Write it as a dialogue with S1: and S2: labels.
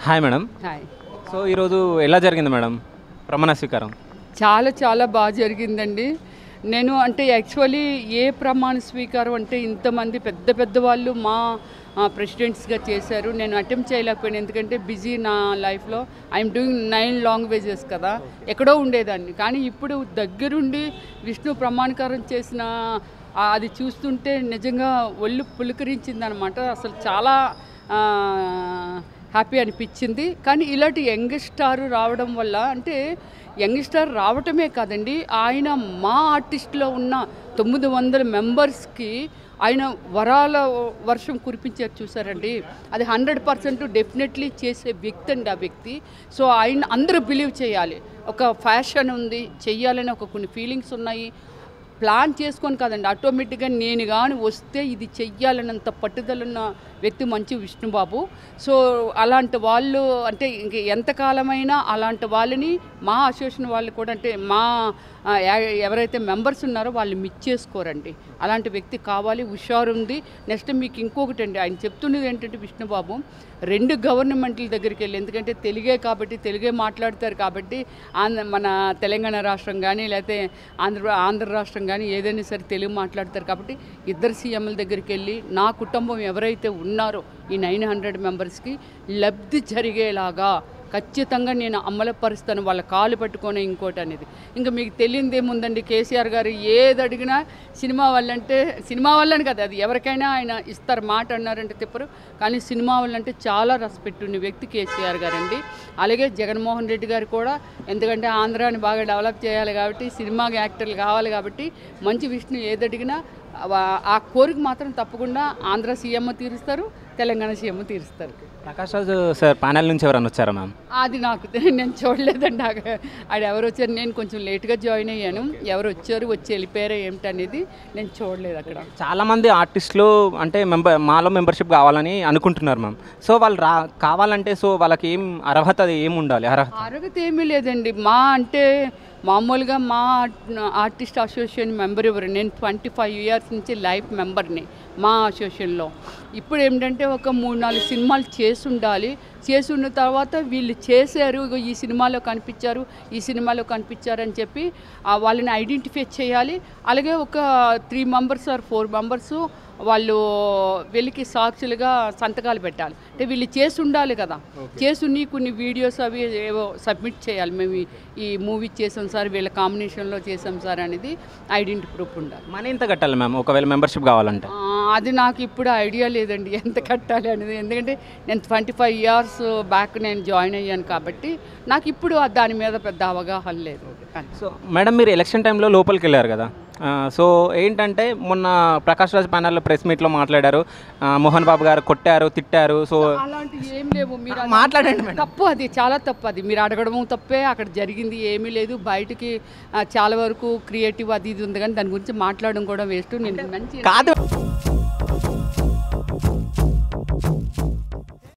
S1: Hi madam
S2: hi
S1: so ఈరోజు ఎలా జరిగింది మేడం ప్రమాణ స్వీకారం
S2: చాలా చాలా బాగా జరిగిందండి నేను అంటే యాక్చువల్లీ ఏ ప్రమాణ స్వీకారం అంటే ఇంతమంది పెద్ద పెద్ద వాళ్ళు మా ప్రెసిడెంట్స్గా చేశారు నేను అటెంప్ట్ చేయలేకపోయాను ఎందుకంటే బిజీ నా లైఫ్లో ఐఎమ్ డూయింగ్ నైన్ లాంగ్వేజెస్ కదా ఎక్కడో ఉండేదాన్ని కానీ ఇప్పుడు దగ్గరుండి విష్ణు ప్రమాణకారం చేసిన ఆ, అది చూస్తుంటే నిజంగా ఒళ్ళు పులకరించింది అసలు చాలా ఆ, హ్యాపీ అనిపించింది కానీ ఇలాంటి యంగ్ స్టార్ రావడం వల్ల అంటే యంగ్ స్టార్ రావటమే కాదండి ఆయన మా ఆర్టిస్ట్లో ఉన్న తొమ్మిది వందల మెంబర్స్కి ఆయన వరాల వర్షం కురిపించారు చూసారండి అది హండ్రెడ్ పర్సెంట్ డెఫినెట్లీ చేసే వ్యక్తి అండి ఆ వ్యక్తి సో ఆయన అందరూ బిలీవ్ చేయాలి ఒక ఫ్యాషన్ ఉంది చెయ్యాలని ఒక కొన్ని ఫీలింగ్స్ ఉన్నాయి ప్లాన్ చేసుకొని కాదండి ఆటోమేటిక్గా నేను కానీ వస్తే ఇది చెయ్యాలన్నంత పట్టుదల ఉన్న వ్యక్తి మంచి విష్ణుబాబు సో అలాంటి వాళ్ళు అంటే ఇంక ఎంతకాలమైనా అలాంటి వాళ్ళని మా అసోసియేషన్ వాళ్ళు కూడా అంటే మా ఆ, ఎ- ఎవరైతే మెంబర్స్ ఉన్నారో వాళ్ళు మిస్ చేసుకోరండి అలాంటి వ్యక్తి కావాలి హుషారు ఉంది నెక్స్ట్ మీకు ఇంకొకటి అండి ఆయన చెప్తున్నది ఏంటంటే విష్ణుబాబు రెండు గవర్నమెంట్ల దగ్గరికి వెళ్ళి ఎందుకంటే తెలుగే కాబట్టి తెలుగే మాట్లాడతారు కాబట్టి ఆంధ్ర మన తెలంగాణ రాష్ట్రం కానీ లేకపోతే ఆంధ్ర ఆంధ్ర రాష్ట్రం కానీ ఏదైనా సరే తెలుగు మాట్లాడతారు కాబట్టి ఇద్దరు సీఎంల దగ్గరికి వెళ్ళి నా కుటుంబం ఎవరైతే ఉన్నారో ఈ నైన్ హండ్రెడ్ మెంబర్స్కి లబ్ధి జరిగేలాగా ఖచ్చితంగా నేను అమలుపరుస్తాను వాళ్ళ కాలు పట్టుకొని ఇంకోటి అనేది ఇంకా మీకు తెలియంది ఏముందండి కేసీఆర్ గారు ఏది అడిగినా సినిమా వాళ్ళంటే సినిమా వాళ్ళని కదా అది ఎవరికైనా ఆయన ఇస్తారు మాట అన్నారంటే తిప్పరు కానీ సినిమా వాళ్ళంటే చాలా రెస్పెక్ట్ ఉన్న వ్యక్తి కేసీఆర్ గారండి అలాగే జగన్మోహన్ రెడ్డి గారు కూడా ఎందుకంటే ఆంధ్రాని బాగా డెవలప్ చేయాలి కాబట్టి సినిమా యాక్టర్లు కావాలి కాబట్టి మంచి విష్ణు ఏది అడిగినా ఆ- ఆ కోరిక మాత్రం తప్పకుండా ఆంధ్ర సీఎం తీరుస్తారు తెలంగాణ సీఎం తీరుస్తారు
S1: ప్రకాష్ రాజు సార్ ప్యానల్ నుంచి ఎవరైనా వచ్చారా మ్యామ్
S2: అది నాకు తె- నేను చూడలేదండి నాకు ఆడ ఎవరు వచ్చారు నేను కొంచెం లేట్గా జాయిన్ అయ్యాను ఎవరు వచ్చారు వచ్చి వెళ్ళిపోయారో ఏమిటనేది నేను చూడలేదు అక్కడ
S1: చాలామంది ఆర్టిస్టులు అంటే మెంబర్ మాలో మెంబర్షిప్ కావాలని అనుకుంటున్నారు మ్యామ్ సో వాళ్ళు రా కావాలంటే సో వాళ్ళకి ఏం అర్హత ఏం ఉండాలి అర్హత
S2: అరగత ఏమీ లేదండి మా అంటే మామూలుగా మా ఆర్టిస్ట్ అసోసియేషన్ మెంబర్ ఎవరు నేను ట్వంటీ ఫైవ్ ఇయర్స్ నుంచి లైఫ్ మెంబర్ని మా అసోసియేషన్లో ఇప్పుడు ఏంటంటే ఒక మూడు నాలుగు సినిమాలు చేసి ఉండాలి చేసి ఉన్న తర్వాత వీళ్ళు చేశారు ఇగో ఈ సినిమాలో కనిపించారు ఈ సినిమాలో కనిపించారు అని చెప్పి ఆ వాళ్ళని ఐడెంటిఫై చేయాలి అలాగే ఒక three members or four members వాళ్ళు వీళ్ళకి సాక్షులుగా సంతకాలు పెట్టాలి అంటే వీళ్ళు చేసి ఉండాలి కదా చేసుని కొన్ని వీడియోస్ అవి ఏవో సబ్మిట్ చేయాలి మేము ఈ- ఈ మూవీ చేసాం సార్ వీళ్ళ కాంబినేషన్లో చేసాం సార్ అనేది ఐడెంటి ప్రూఫ్ ఉండాలి
S1: మనీ ఎంత కట్టాలి మ్యామ్ ఒకవేళ మెంబర్షిప్ కావాలంటే
S2: ఆ, అది నాకు ఇప్పుడు ఐడియా లేదండి ఎంత కట్టాలి అనేది ఎందుకంటే నేను ట్వంటీ ఫైవ్ ఇయర్స్ బ్యాక్ నేను జాయిన్ అయ్యాను కాబట్టి నాకు ఇప్పుడు ఆ దాని మీద పెద్ద అవగాహన లేదు
S1: సో మేడం మీరు ఎలక్షన్ టైంలో లోపలికి వెళ్ళారు కదా ఆ, సో ఏంటంటే మొన్న ప్రకాష్ రాజ్ ప్యానల్లో ప్రెస్ మీట్లో మాట్లాడారు ఆ, మోహన్ బాబు గారు కొట్టారు తిట్టారు సో
S2: అలాంటివి ఏం లేవు మీరు అది-
S1: మాట్లాడండి మేడం.
S2: తప్పు అది చాలా తప్పు అది మీరు అడగడము తప్పే అక్కడ జరిగింది ఏమీ లేదు బయటికి ఆ, చాలా వరకు క్రియేటివ్ అది ఇది ఉంది కానీ దాని గురించి మాట్లాడడం కూడా వేస్ట్ నేను మంచి
S1: కాదు